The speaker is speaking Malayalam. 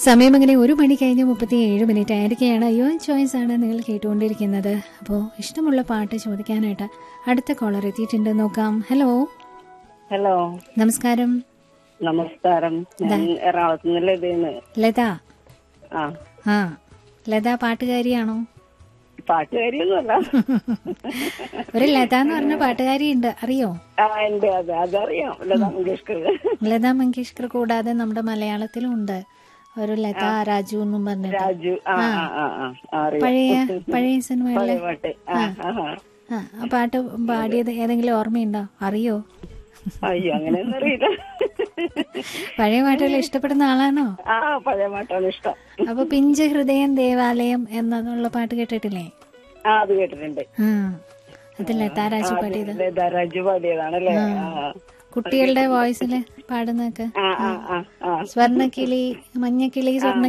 സമയം അങ്ങനെ ഒരു മണി കഴിഞ്ഞ് മുപ്പത്തി ഏഴ് മിനിറ്റ് ആയിരിക്കുകയാണ് യുവൻ ചോയ്സ് ആണ് നിങ്ങൾ കേട്ടുകൊണ്ടിരിക്കുന്നത് അപ്പോൾ ഇഷ്ടമുള്ള പാട്ട് ചോദിക്കാനായിട്ട് അടുത്ത കോളർ എത്തിയിട്ടുണ്ട് നോക്കാം ഹലോ ഹലോ നമസ്കാരം നമസ്കാരം ഞാൻ എറണാകുളത്ത് നിന്ന് ലതയാണ് ലത ആ ആ ലത പാട്ടുകാരിയാണോ പാട്ടുകാരിയൊന്നുമല്ല ഒരു ലത എന്ന് പറഞ്ഞ പാട്ടുകാരി ഉണ്ട് അറിയോ ആ എന്റെ അതെ അതറിയാം ലത മങ്കേഷ്കർ ലത മങ്കേഷ്കർ കൂടാതെ നമ്മുടെ മലയാളത്തിലും ഉണ്ട് ഒരു ലത രാജു എന്നും പറഞ്ഞിട്ട് രാജു ആ ആ ആ ആ ആ, അറിയാം പഴയ പഴയ സിനിമകളിലെ പഴയ പാട്ട് ആ ആ ആ. ആ ആ പാട്ട് പാടിയത് ഏതെങ്കിലും ഓർമ്മയുണ്ടോ അറിയോ അയ്യോ അങ്ങനെയൊന്നും അറിയില്ല പഴയ പാട്ടുകൾ ഇഷ്ടപ്പെടുന്ന ആളാണോ ആ പഴയ പാട്ടാണ് ഇഷ്ടം അപ്പൊ പിഞ്ച് ഹൃദയം ദേവാലയം എന്നുള്ള പാട്ട് കേട്ടിട്ടില്ലേ ആ അത് കേട്ടിട്ടുണ്ട് ആ അത് ലതാരാജു പാടിയത് ലത രാജു പാടിയതാണല്ലേ ആ കുട്ടികളുടെ വോയിസില് പാടുന്നൊക്കെ ആ ആ ആ ആ സ്വർണ്ണക്കിളി മഞ്ഞക്കിളി സ്വർണ്ണ